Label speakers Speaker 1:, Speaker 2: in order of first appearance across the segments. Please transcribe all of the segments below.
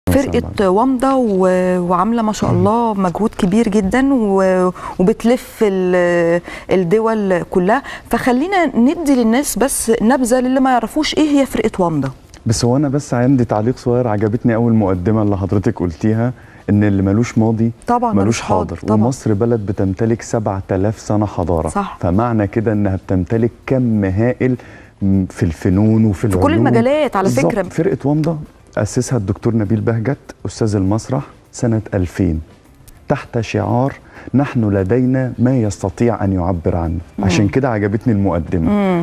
Speaker 1: فرقه ومضه و... وعامله ما شاء الله مجهود كبير جدا و... وبتلف ال... الدول كلها فخلينا ندي للناس بس نبذه للي ما يعرفوش ايه هي فرقه ومضه
Speaker 2: بس هو انا بس عندي تعليق صغير عجبتني اول مقدمه اللي حضرتك قلتيها ان اللي ملوش ماضي
Speaker 1: طبعا
Speaker 2: ملوش حاضر
Speaker 1: طبعا.
Speaker 2: ومصر بلد بتمتلك 7000 سنه حضاره
Speaker 1: صح.
Speaker 2: فمعنى كده انها بتمتلك كم هائل م- في الفنون وفي
Speaker 1: في
Speaker 2: العلوم
Speaker 1: كل المجالات على
Speaker 2: بالظبط.
Speaker 1: فكره
Speaker 2: فرقه ومضه اسسها الدكتور نبيل بهجت استاذ المسرح سنه 2000 تحت شعار نحن لدينا ما يستطيع ان يعبر عنه عشان كده عجبتني المقدمه
Speaker 1: مم.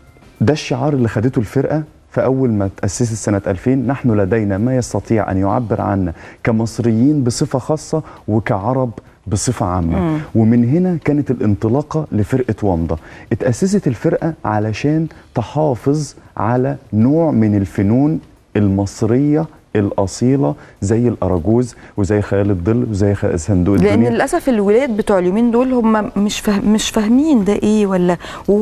Speaker 2: ده الشعار اللي خدته الفرقه فأول ما تأسست سنة 2000 نحن لدينا ما يستطيع أن يعبر عنا كمصريين بصفة خاصة وكعرب بصفة عامة
Speaker 1: مم.
Speaker 2: ومن هنا كانت الانطلاقة لفرقة ومضة اتأسست الفرقة علشان تحافظ على نوع من الفنون المصرية الأصيلة زي الأراجوز وزي خيال الظل وزي خ- صندوق
Speaker 1: لان
Speaker 2: الدنيا
Speaker 1: للاسف الولاد بتوع اليومين دول هم مش فاهم مش فاهمين ده ايه ولا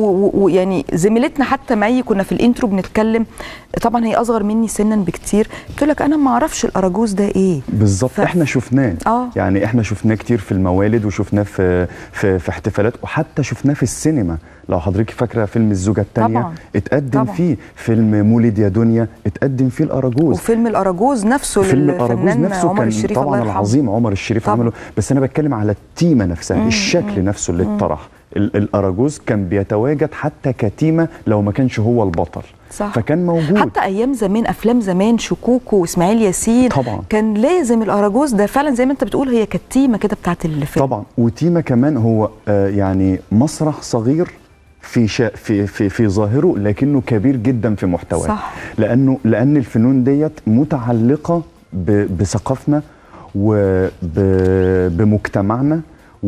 Speaker 1: ويعني زميلتنا حتى معي كنا في الانترو بنتكلم طبعا هي اصغر مني سنا بكتير بتقول لك انا ما اعرفش الاراجوز ده ايه
Speaker 2: بالظبط
Speaker 1: ف-
Speaker 2: احنا شفناه
Speaker 1: آه.
Speaker 2: يعني احنا شفناه كتير في الموالد وشفناه في في, في احتفالات وحتى شفناه في السينما لو حضرتك فاكره فيلم الزوجه الثانيه
Speaker 1: طبعاً.
Speaker 2: اتقدم
Speaker 1: طبعاً.
Speaker 2: فيه فيلم مولد يا دنيا اتقدم فيه الاراجوز
Speaker 1: وفيلم الاراجوز نفسه
Speaker 2: فيلم الاراجوز
Speaker 1: للفنان
Speaker 2: نفسه
Speaker 1: عمر
Speaker 2: كان
Speaker 1: الشريف الله
Speaker 2: طبعا
Speaker 1: يرحمه.
Speaker 2: العظيم عمر الشريف
Speaker 1: طبعاً.
Speaker 2: عمله بس انا بتكلم على التيمه نفسها الشكل نفسه اللي اتطرح ال- الاراجوز كان بيتواجد حتى كتيمه لو ما كانش هو البطل
Speaker 1: صح.
Speaker 2: فكان موجود
Speaker 1: حتى ايام زمان افلام زمان شكوكو واسماعيل ياسين
Speaker 2: طبعاً.
Speaker 1: كان لازم الاراجوز ده فعلا زي ما انت بتقول هي كتيمه كده بتاعت الفيلم
Speaker 2: طبعا وتيما كمان هو آه يعني مسرح صغير في شا في في في ظاهره لكنه كبير جدا في محتواه
Speaker 1: صح.
Speaker 2: لانه لان الفنون ديت متعلقه ب- بثقافتنا وبمجتمعنا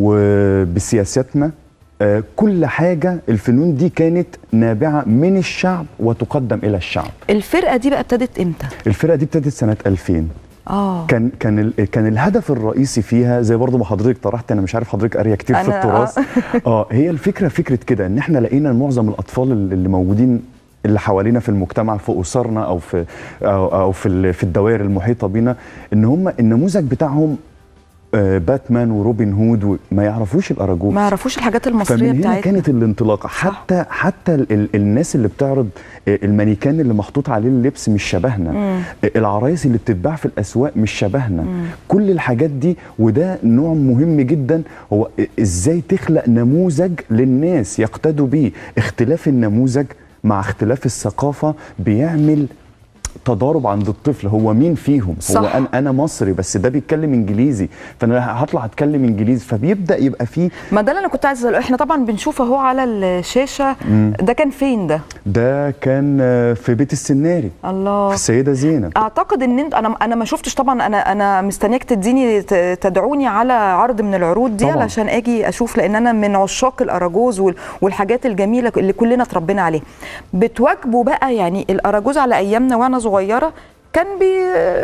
Speaker 2: وبسياستنا آه، كل حاجه الفنون دي كانت نابعه من الشعب وتقدم الى الشعب
Speaker 1: الفرقه دي بقى ابتدت امتى
Speaker 2: الفرقه دي ابتدت سنه 2000
Speaker 1: اه
Speaker 2: كان كان ال- كان الهدف الرئيسي فيها زي برضه ما حضرتك طرحت انا مش عارف حضرتك قاريه كتير في
Speaker 1: أنا-
Speaker 2: التراث اه هي الفكره فكره كده ان احنا لقينا معظم الاطفال اللي اللي موجودين اللي حوالينا في المجتمع في اسرنا او في او, أو في ال- في الدوائر المحيطه بينا ان هم النموذج بتاعهم آه، باتمان وروبن هود وما يعرفوش الاراجوز
Speaker 1: ما يعرفوش الحاجات المصريه
Speaker 2: فمن هنا
Speaker 1: بتاعتنا
Speaker 2: كانت الانطلاقه حتى حتى ال ال الناس اللي بتعرض آه، المانيكان اللي محطوط عليه اللبس مش شبهنا آه، العرايس اللي بتتباع في الاسواق مش شبهنا كل الحاجات دي وده نوع مهم جدا هو آه، ازاي تخلق نموذج للناس يقتدوا بيه اختلاف النموذج مع اختلاف الثقافه بيعمل تضارب عند الطفل هو مين فيهم هو
Speaker 1: صح.
Speaker 2: انا انا مصري بس ده بيتكلم انجليزي فانا هطلع اتكلم انجليزي فبيبدا يبقى فيه
Speaker 1: ما ده اللي انا كنت عايزه اساله احنا طبعا بنشوف اهو على الشاشه ده كان فين ده
Speaker 2: ده كان آه، في بيت السناري
Speaker 1: الله
Speaker 2: في السيده زينب
Speaker 1: اعتقد ان انت انا انا ما شفتش طبعا انا انا مستنياك تديني ت- تدعوني على عرض من العروض دي
Speaker 2: طبعاً.
Speaker 1: علشان اجي اشوف لان انا من عشاق الاراجوز وال- والحاجات الجميله اللي كلنا اتربينا عليها بتواجبوا بقى يعني الاراجوز على ايامنا وانا صغيره كان بي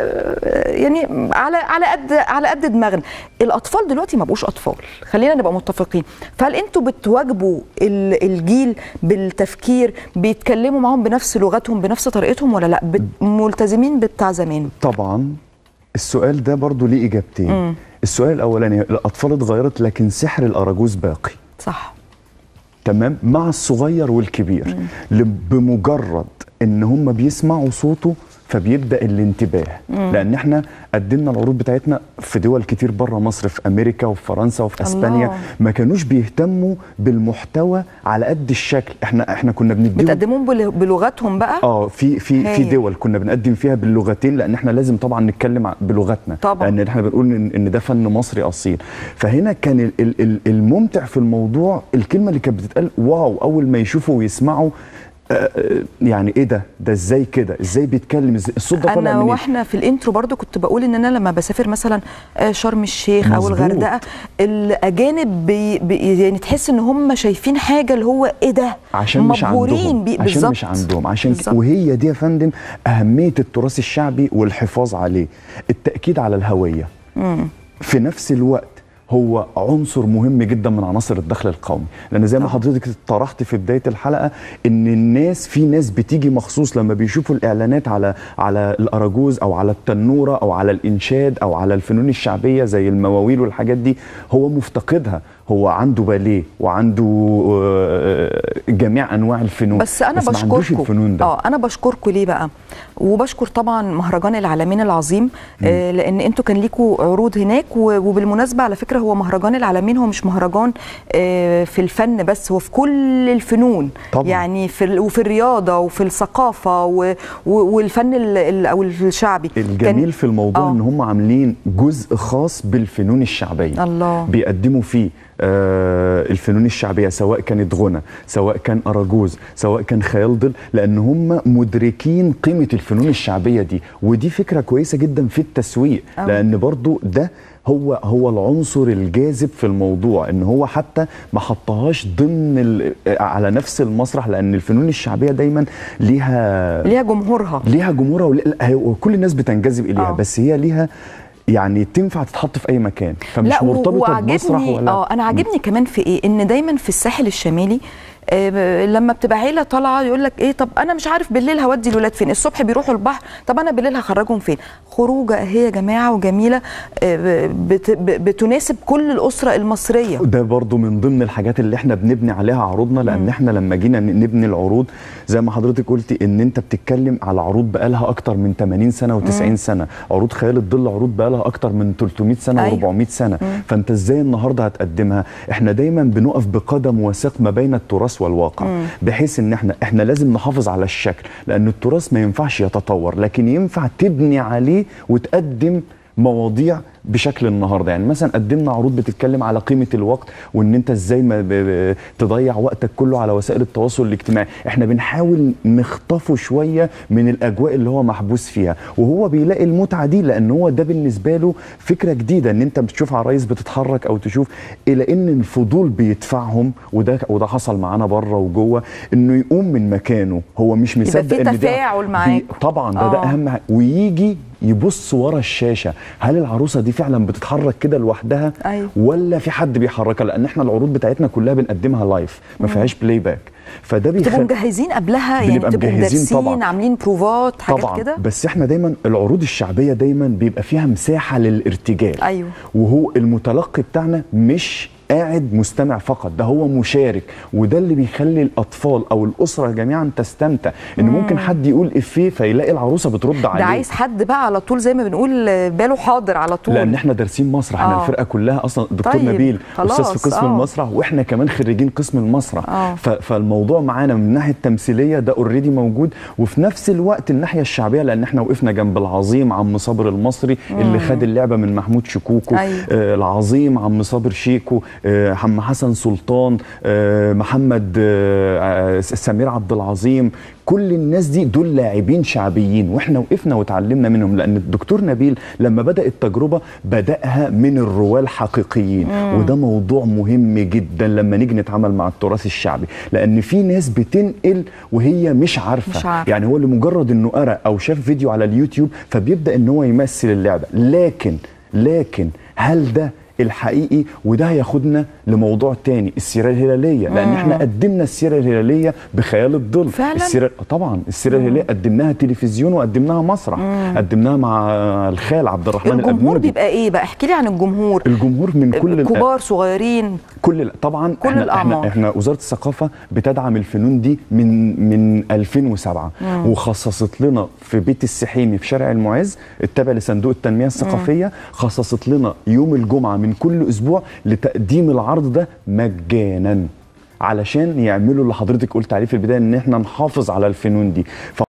Speaker 1: يعني على على قد على قد دماغنا الاطفال دلوقتي ما بقوش اطفال خلينا نبقى متفقين فهل انتوا بتواجبوا ال- الجيل بالتفكير بيتكلموا معاهم بنفس لغتهم بنفس طريقتهم ولا لا بت- ملتزمين بتاع زمان
Speaker 2: طبعا السؤال ده برضو ليه اجابتين السؤال الاولاني الاطفال اتغيرت لكن سحر الاراجوز باقي
Speaker 1: صح
Speaker 2: تمام مع الصغير والكبير ل- بمجرد ان هم بيسمعوا صوته فبيبدا الانتباه لان احنا قدمنا العروض بتاعتنا في دول كتير بره مصر في امريكا وفي فرنسا وفي اسبانيا
Speaker 1: الله.
Speaker 2: ما كانوش بيهتموا بالمحتوى على قد الشكل احنا احنا كنا بنديهم
Speaker 1: بتقدمون بل- بلغتهم بقى
Speaker 2: اه في في في
Speaker 1: هايل.
Speaker 2: دول كنا بنقدم فيها باللغتين لان احنا لازم طبعا نتكلم ع- بلغتنا
Speaker 1: طبعاً.
Speaker 2: لان احنا بنقول ان, إن ده فن مصري اصيل فهنا كان ال- ال- ال- الممتع في الموضوع الكلمه اللي كانت بتتقال واو اول ما يشوفوا ويسمعوا آه، آه، يعني ايه ده ده ازاي كده ازاي بيتكلم ازاي الصوت ده طالع
Speaker 1: انا
Speaker 2: منين
Speaker 1: واحنا في الانترو برضو كنت بقول ان انا لما بسافر مثلا آه، شرم الشيخ او
Speaker 2: مظبوط.
Speaker 1: الغردقه الاجانب بي بي يعني تحس ان هم شايفين حاجه اللي هو ايه ده
Speaker 2: عشان مش
Speaker 1: مبهورين
Speaker 2: عندهم
Speaker 1: بيه
Speaker 2: عشان
Speaker 1: بالظبط
Speaker 2: مش عندهم عشان ك...
Speaker 1: بالظبط.
Speaker 2: وهي دي يا فندم اهميه التراث الشعبي والحفاظ عليه التاكيد على الهويه في نفس الوقت هو عنصر مهم جدا من عناصر الدخل القومي لان زي ما حضرتك طرحت في بدايه الحلقه ان الناس في ناس بتيجي مخصوص لما بيشوفوا الاعلانات على على الاراجوز او على التنوره او على الانشاد او على الفنون الشعبيه زي المواويل والحاجات دي هو مفتقدها هو عنده باليه وعنده آه، جميع انواع الفنون
Speaker 1: بس انا
Speaker 2: ما عندوش
Speaker 1: بشكركم
Speaker 2: الفنون ده
Speaker 1: اه انا بشكركم ليه بقى وبشكر طبعا مهرجان العالمين العظيم آه لان انتوا كان ليكوا عروض هناك و- وبالمناسبه على فكره هو مهرجان العالمين هو مش مهرجان آه في الفن بس هو في كل الفنون
Speaker 2: طبعاً.
Speaker 1: يعني في ال- وفي الرياضه وفي الثقافه و- و- والفن ال- ال- او الشعبي
Speaker 2: الجميل في الموضوع
Speaker 1: آه.
Speaker 2: ان هم عاملين جزء خاص بالفنون الشعبيه
Speaker 1: الله.
Speaker 2: بيقدموا فيه آه الفنون الشعبيه سواء كانت غنى سواء كان اراجوز سواء كان خيال ظل لان هم مدركين قيمه الفنون الشعبيه دي ودي فكره كويسه جدا في التسويق
Speaker 1: أوي.
Speaker 2: لان برضو ده هو هو العنصر الجاذب في الموضوع ان هو حتى ما حطهاش ضمن ال- على نفس المسرح لان الفنون الشعبيه دايما ليها
Speaker 1: ليها جمهورها
Speaker 2: ليها جمهورها ول- لا، هي- وكل الناس بتنجذب اليها
Speaker 1: آه.
Speaker 2: بس هي ليها يعني تنفع تتحط في اي مكان فمش
Speaker 1: لا و-
Speaker 2: مرتبطه بمسرح
Speaker 1: وعجبني
Speaker 2: ولا
Speaker 1: اه انا عاجبني كمان في ايه ان دايما في الساحل الشمالي آه، لما بتبقى عيله طالعه يقول لك ايه طب انا مش عارف بالليل هودي الولاد فين الصبح بيروحوا البحر طب انا بالليل هخرجهم فين خروجه هي يا جماعه وجميله آه، بت ب- بتناسب كل الاسره المصريه
Speaker 2: ده برضو من ضمن الحاجات اللي احنا بنبني عليها عروضنا لان احنا لما جينا ن- نبني العروض زي ما حضرتك قلتي ان انت بتتكلم على عروض بقالها اكتر من 80 سنه و90 سنه عروض خيال الظل عروض بقالها اكتر من 300 سنه
Speaker 1: أيوة.
Speaker 2: و400 سنه فانت ازاي النهارده هتقدمها احنا دايما بنقف بقدم وساق ما بين التراث والواقع بحيث ان احنا احنا لازم نحافظ على الشكل لان التراث ما ينفعش يتطور لكن ينفع تبني عليه وتقدم مواضيع بشكل النهارده يعني مثلا قدمنا عروض بتتكلم على قيمه الوقت وان انت ازاي ما ب- ب- تضيع وقتك كله على وسائل التواصل الاجتماعي احنا بنحاول نخطفه شويه من الاجواء اللي هو محبوس فيها وهو بيلاقي المتعه دي لان هو ده بالنسبه له فكره جديده ان انت بتشوف عرايس بتتحرك او تشوف الى ان الفضول بيدفعهم وده وده حصل معانا بره وجوه انه يقوم من مكانه هو مش مصدق
Speaker 1: في
Speaker 2: ان ده
Speaker 1: تفاعل
Speaker 2: بي-
Speaker 1: معاك.
Speaker 2: طبعا ده, ده
Speaker 1: آه.
Speaker 2: اهم حاجة. ويجي يبص ورا الشاشه هل العروسه دي فعلا بتتحرك كده لوحدها
Speaker 1: أيوة.
Speaker 2: ولا في حد بيحركها لان احنا العروض بتاعتنا كلها بنقدمها لايف ما فيهاش بلاي باك فده
Speaker 1: بتبقوا
Speaker 2: بيخلي
Speaker 1: مجهزين قبلها يعني
Speaker 2: بنبقى
Speaker 1: بتبقوا
Speaker 2: مجهزين
Speaker 1: مدرسين
Speaker 2: طبعاً.
Speaker 1: عاملين بروفات حاجات
Speaker 2: طبعا
Speaker 1: كده
Speaker 2: بس احنا دايما العروض الشعبيه دايما بيبقى فيها مساحه للارتجال
Speaker 1: أيوة.
Speaker 2: وهو المتلقي بتاعنا مش قاعد مستمع فقط ده هو مشارك وده اللي بيخلي الاطفال او الاسره جميعا تستمتع ان ممكن حد يقول افيه فيلاقي العروسه بترد عليه
Speaker 1: ده عايز حد بقى على طول زي ما بنقول آه، باله حاضر على طول
Speaker 2: لان احنا دارسين مسرح احنا
Speaker 1: آه.
Speaker 2: الفرقه كلها اصلا الدكتور
Speaker 1: طيب،
Speaker 2: نبيل
Speaker 1: خلاص،
Speaker 2: استاذ في قسم
Speaker 1: آه.
Speaker 2: المسرح واحنا كمان خريجين قسم المسرح
Speaker 1: آه.
Speaker 2: ف- فالموضوع معانا من الناحيه التمثيليه ده اوريدي موجود وفي نفس الوقت الناحيه الشعبيه لان احنا وقفنا جنب العظيم عم صابر المصري اللي خد اللعبه من محمود شكوكو
Speaker 1: أيوة.
Speaker 2: آه العظيم عم صابر شيكو آه عم حسن سلطان آه محمد آه آه، سمير عبد العظيم كل الناس دي دول لاعبين شعبيين واحنا وقفنا وتعلمنا منهم لان الدكتور نبيل لما بدا التجربه بداها من الرواه الحقيقيين وده موضوع مهم جدا لما نيجي نتعامل مع التراث الشعبي لان في ناس بتنقل وهي مش عارفه
Speaker 1: مش عارفة.
Speaker 2: يعني هو لمجرد انه قرا او شاف فيديو على اليوتيوب فبيبدا ان هو يمثل اللعبه لكن لكن هل ده الحقيقي وده هياخدنا لموضوع تاني السيره الهلاليه لان احنا قدمنا السيره الهلاليه بخيال الظل
Speaker 1: فعلاً؟
Speaker 2: السيره طبعا السيره الهلاليه قدمناها تلفزيون وقدمناها مسرح قدمناها مع الخال عبد الرحمن
Speaker 1: الجمهور
Speaker 2: الأبنودي.
Speaker 1: بيبقى ايه بقى احكي لي عن الجمهور
Speaker 2: الجمهور من كل الأ-
Speaker 1: كبار صغيرين
Speaker 2: كل ال- طبعا
Speaker 1: كل
Speaker 2: احنا
Speaker 1: الأعمار.
Speaker 2: احنا احنا وزاره الثقافه بتدعم الفنون دي من من 2007 وخصصت لنا في بيت السحيمي في شارع المعز التابع لصندوق التنميه الثقافيه خصصت لنا يوم الجمعه من كل اسبوع لتقديم العرض ده مجانا علشان يعملوا اللي حضرتك قلت عليه في البدايه ان احنا نحافظ على الفنون دي